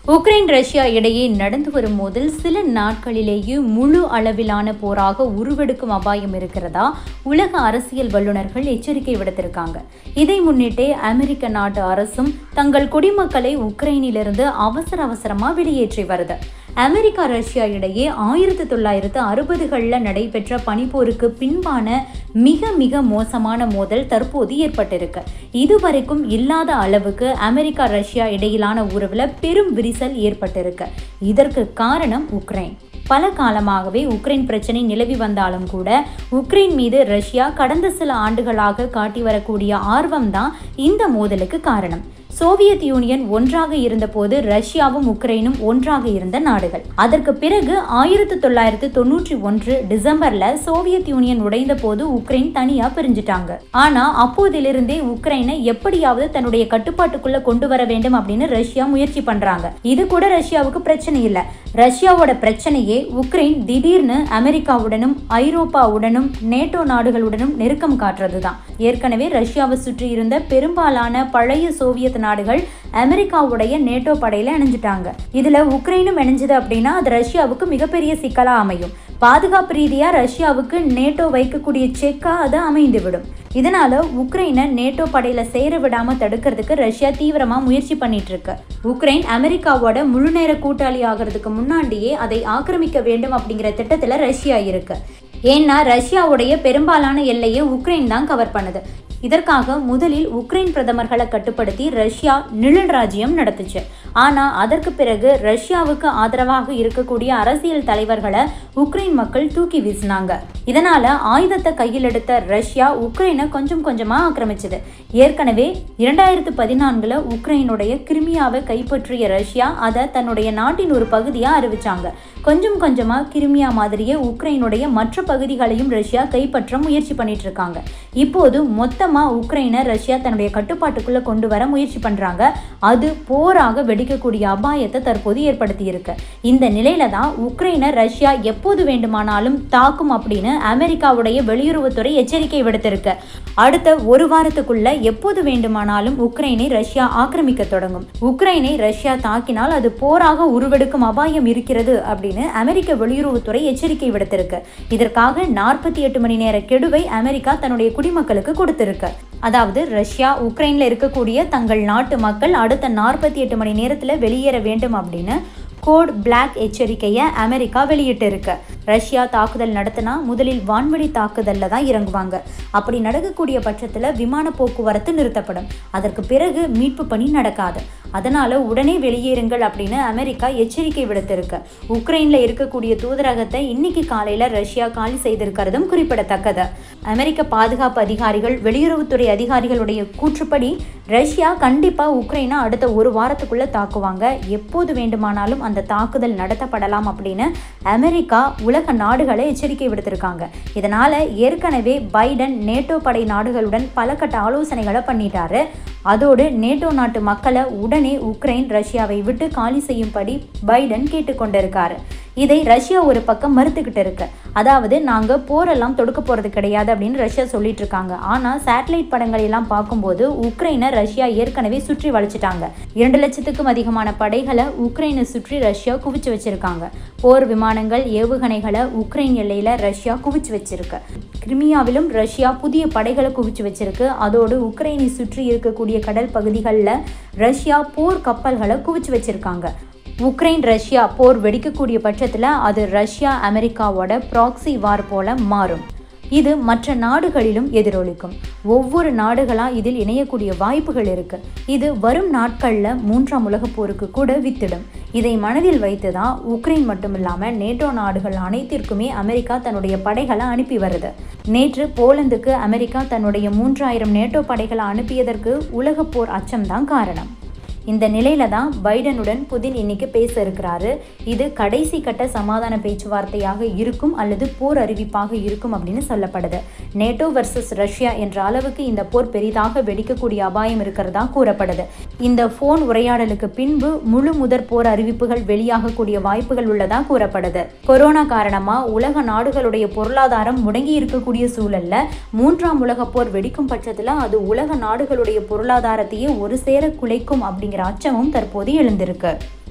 Ukraine Russia இடையே நடந்து வரும் மோதல் சில நாட்களிலேயே முழு அளவிலான போராக உருவெடுக்கும் அபாயம் இருக்கிறதா உலக அரசியல் வல்லுநர்கள் எச்சரிக்கை விடுத்திருக்காங்க இதை முன்னிட்டே அமெரிக்க நாட்டு அரசும் தங்கள் குடிமக்களை உக்ரைனிலிருந்து அவசர அவசரமா வெளியேற்றி வருது அமெரிக்கா ரஷ்யா இடையே ஆயிரத்தி தொள்ளாயிரத்து அறுபதுகளில் நடைபெற்ற பனிப்போருக்கு பின்பான மிக மிக மோசமான மோதல் தற்போது ஏற்பட்டிருக்கு இதுவரைக்கும் இல்லாத அளவுக்கு அமெரிக்கா ரஷ்யா இடையிலான உறவுல பெரும் விரிசல் ஏற்பட்டிருக்கு இதற்கு காரணம் உக்ரைன் பல காலமாகவே உக்ரைன் பிரச்சனை நிலவி வந்தாலும் கூட உக்ரைன் மீது ரஷ்யா கடந்த சில ஆண்டுகளாக காட்டி வரக்கூடிய ஆர்வம்தான் இந்த மோதலுக்கு காரணம் சோவியத் யூனியன் ஒன்றாக இருந்தபோது ரஷ்யாவும் உக்ரைனும் ஒன்றாக இருந்த நாடுகள் அதற்கு பிறகு ஆயிரத்தி தொள்ளாயிரத்து தொண்ணூற்றி ஒன்று டிசம்பர்ல சோவியத் யூனியன் உடைந்த போது உக்ரைன் தனியா பிரிஞ்சுட்டாங்க ஆனா அப்போதிலிருந்தே உக்ரைனை எப்படியாவது தன்னுடைய கட்டுப்பாட்டுக்குள்ள கொண்டு வர வேண்டும் அப்படின்னு ரஷ்யா முயற்சி பண்றாங்க இது கூட ரஷ்யாவுக்கு பிரச்சனை இல்லை ரஷ்யாவோட பிரச்சனையே உக்ரைன் திடீர்னு அமெரிக்காவுடனும் ஐரோப்பாவுடனும் நேட்டோ நாடுகளுடனும் நெருக்கம் காட்டுறதுதான் ஏற்கனவே ரஷ்யாவை சுற்றி இருந்த பெரும்பாலான பழைய சோவியத் நாடுகள் அமெரிக்காவுடைய நேட்டோ படையில இணைஞ்சிட்டாங்க இதுல உக்ரைனும் இணைஞ்சது அப்படின்னா அது ரஷ்யாவுக்கு மிகப்பெரிய சிக்கலா அமையும் பாதுகாப்பு ரீதியா ரஷ்யாவுக்கு நேட்டோ வைக்கக்கூடிய செக்கா அது அமைந்துவிடும் இதனால உக்ரைனை நேட்டோ படையில சேர விடாம தடுக்கிறதுக்கு ரஷ்யா தீவிரமா முயற்சி பண்ணிட்டு இருக்கு உக்ரைன் அமெரிக்காவோட முழுநேர கூட்டாளி ஆகிறதுக்கு முன்னாடியே அதை ஆக்கிரமிக்க வேண்டும் அப்படிங்கிற திட்டத்துல ரஷ்யா இருக்கு ஏன்னா ரஷ்யாவுடைய பெரும்பாலான எல்லையை உக்ரைன் தான் கவர் பண்ணுது இதற்காக முதலில் உக்ரைன் பிரதமர்களை கட்டுப்படுத்தி ரஷ்யா நிழல் ராஜ்யம் நடத்துச்சு ஆனா அதற்கு பிறகு ரஷ்யாவுக்கு ஆதரவாக இருக்கக்கூடிய அரசியல் தலைவர்களை உக்ரைன் மக்கள் தூக்கி வீசினாங்க இதனால ஆயுதத்தை கையில் எடுத்த ரஷ்யா உக்ரைனை கொஞ்சம் கொஞ்சமா ஆக்கிரமிச்சது ஏற்கனவே இரண்டாயிரத்து பதினான்குல உக்ரைனுடைய கிரிமியாவை கைப்பற்றிய ரஷ்யா அதை தன்னுடைய நாட்டின் ஒரு பகுதியா அறிவிச்சாங்க கொஞ்சம் கொஞ்சமா கிரிமியா மாதிரியே உக்ரைனுடைய மற்ற பகுதிகளையும் ரஷ்யா கைப்பற்ற முயற்சி பண்ணிட்டு இருக்காங்க இப்போது மொத்தமா உக்ரைனை ரஷ்யா தன்னுடைய கட்டுப்பாட்டுக்குள்ள கொண்டு வர முயற்சி பண்றாங்க அது போராக வெடிக்கக்கூடிய அபாயத்தை தற்போது ஏற்படுத்தி இருக்கு இந்த நிலையில தான் உக்ரைனை ரஷ்யா எப்போது வேண்டுமானாலும் தாக்கும் அப்படின்னு அமெரிக்காவுடைய வெளியுறவுத்துறை எச்சரிக்கை விடுத்திருக்கு அடுத்த ஒரு வாரத்துக்குள்ள எப்போது வேண்டுமானாலும் உக்ரைனை ரஷ்யா ஆக்கிரமிக்க தொடங்கும் உக்ரைனை ரஷ்யா தாக்கினால் அது போராக உருவெடுக்கும் அபாயம் இருக்கிறது அப்படின்னு அமெரிக்க வெளியுறவுத்துறை எச்சரிக்கை விடுத்திருக்கு இதற்காக நாற்பத்தி எட்டு மணி நேர கெடுவை அமெரிக்கா தன்னுடைய குடிமக்களுக்கு கொடுத்திருக்கு அதாவது ரஷ்யா உக்ரைன்ல இருக்கக்கூடிய தங்கள் நாட்டு மக்கள் அடுத்த நாற்பத்தி எட்டு மணி நேரத்துல வெளியேற வேண்டும் அப்படின்னு கோட் பிளாக் எச்சரிக்கையை அமெரிக்கா வெளியிட்டு இருக்கு ரஷ்யா தாக்குதல் நடத்தினா முதலில் வான்வழி தாக்குதல்ல தான் இறங்குவாங்க அப்படி நடக்கக்கூடிய பட்சத்தில் விமான போக்குவரத்து நிறுத்தப்படும் அதற்கு பிறகு மீட்பு பணி நடக்காது அதனால உடனே வெளியேறுங்கள் அப்படின்னு அமெரிக்கா எச்சரிக்கை விடுத்திருக்கு உக்ரைன்ல இருக்கக்கூடிய தூதரகத்தை இன்னைக்கு காலையில ரஷ்யா காலி செய்திருக்கிறதும் குறிப்பிடத்தக்கது அமெரிக்க பாதுகாப்பு அதிகாரிகள் வெளியுறவுத்துறை அதிகாரிகளுடைய கூற்றுப்படி ரஷ்யா கண்டிப்பா உக்ரைனை அடுத்த ஒரு வாரத்துக்குள்ள தாக்குவாங்க எப்போது வேண்டுமானாலும் அந்த தாக்குதல் நடத்தப்படலாம் அப்படின்னு அமெரிக்கா உலக நாடுகளை எச்சரிக்கை விடுத்திருக்காங்க இதனால ஏற்கனவே பைடன் நேட்டோ படை நாடுகளுடன் பல கட்ட ஆலோசனைகளை பண்ணிட்டாரு அதோடு நேட்டோ நாட்டு மக்களை உடனே உக்ரைன் ரஷ்யாவை விட்டு காலி செய்யும்படி பைடன் கேட்டுக்கொண்டிருக்காரு இதை ரஷ்யா ஒரு பக்கம் மறுத்துக்கிட்டு இருக்கு அதாவது நாங்க போரெல்லாம் தொடுக்க போறது கிடையாது அப்படின்னு ரஷ்யா சொல்லிட்டு இருக்காங்க ஆனா சேட்டலைட் படங்கள் எல்லாம் பார்க்கும்போது உக்ரைனை ரஷ்யா ஏற்கனவே சுற்றி வளைச்சிட்டாங்க இரண்டு லட்சத்துக்கும் அதிகமான படைகளை உக்ரைனை சுற்றி ரஷ்யா குவிச்சு வச்சிருக்காங்க போர் விமானங்கள் ஏவுகணைகளை உக்ரைன் எல்லையில ரஷ்யா குவிச்சு வச்சிருக்கு கிரிமியாவிலும் ரஷ்யா புதிய படைகளை குவிச்சு வச்சிருக்கு அதோடு உக்ரைனை சுற்றி இருக்கக்கூடிய கடல் பகுதிகளில் ரஷ்யா போர் கப்பல்களை குவிச்சு வச்சிருக்காங்க உக்ரைன் ரஷ்யா போர் வெடிக்கக்கூடிய பட்சத்தில் அது ரஷ்யா அமெரிக்காவோட ப்ராக்சி வார் போல மாறும் இது மற்ற நாடுகளிலும் எதிரொலிக்கும் ஒவ்வொரு நாடுகளாக இதில் இணையக்கூடிய வாய்ப்புகள் இருக்கு இது வரும் நாட்களில் மூன்றாம் உலகப் போருக்கு கூட வித்திடும் இதை மனதில் வைத்து தான் உக்ரைன் மட்டும் இல்லாமல் நேட்டோ நாடுகள் அனைத்திற்குமே அமெரிக்கா தன்னுடைய படைகளை அனுப்பி வருது நேற்று போலந்துக்கு அமெரிக்கா தன்னுடைய மூன்றாயிரம் நேட்டோ படைகளை அனுப்பியதற்கு உலகப் போர் அச்சம்தான் காரணம் இந்த நிலையில தான் பைடனுடன் புதின் இன்னைக்கு பேச இருக்கிறாரு இது கடைசி கட்ட சமாதான பேச்சுவார்த்தையாக இருக்கும் அல்லது போர் அறிவிப்பாக இருக்கும் அப்படின்னு சொல்லப்படுது நேட்டோ வர்சஸ் ரஷ்யா என்ற அளவுக்கு இந்த போர் பெரிதாக வெடிக்கக்கூடிய அபாயம் இருக்கிறதா கூறப்படுது இந்த போன் உரையாடலுக்கு பின்பு முழு முதற் போர் அறிவிப்புகள் வெளியாகக்கூடிய வாய்ப்புகள் உள்ளதா கூறப்படுது கொரோனா காரணமா உலக நாடுகளுடைய பொருளாதாரம் முடங்கி இருக்கக்கூடிய சூழல்ல மூன்றாம் உலக போர் வெடிக்கும் பட்சத்துல அது உலக நாடுகளுடைய பொருளாதாரத்தையே ஒரு சேர குலைக்கும் அப்படிங்கிற அச்சமும் தற்போது எழுந்திருக்கு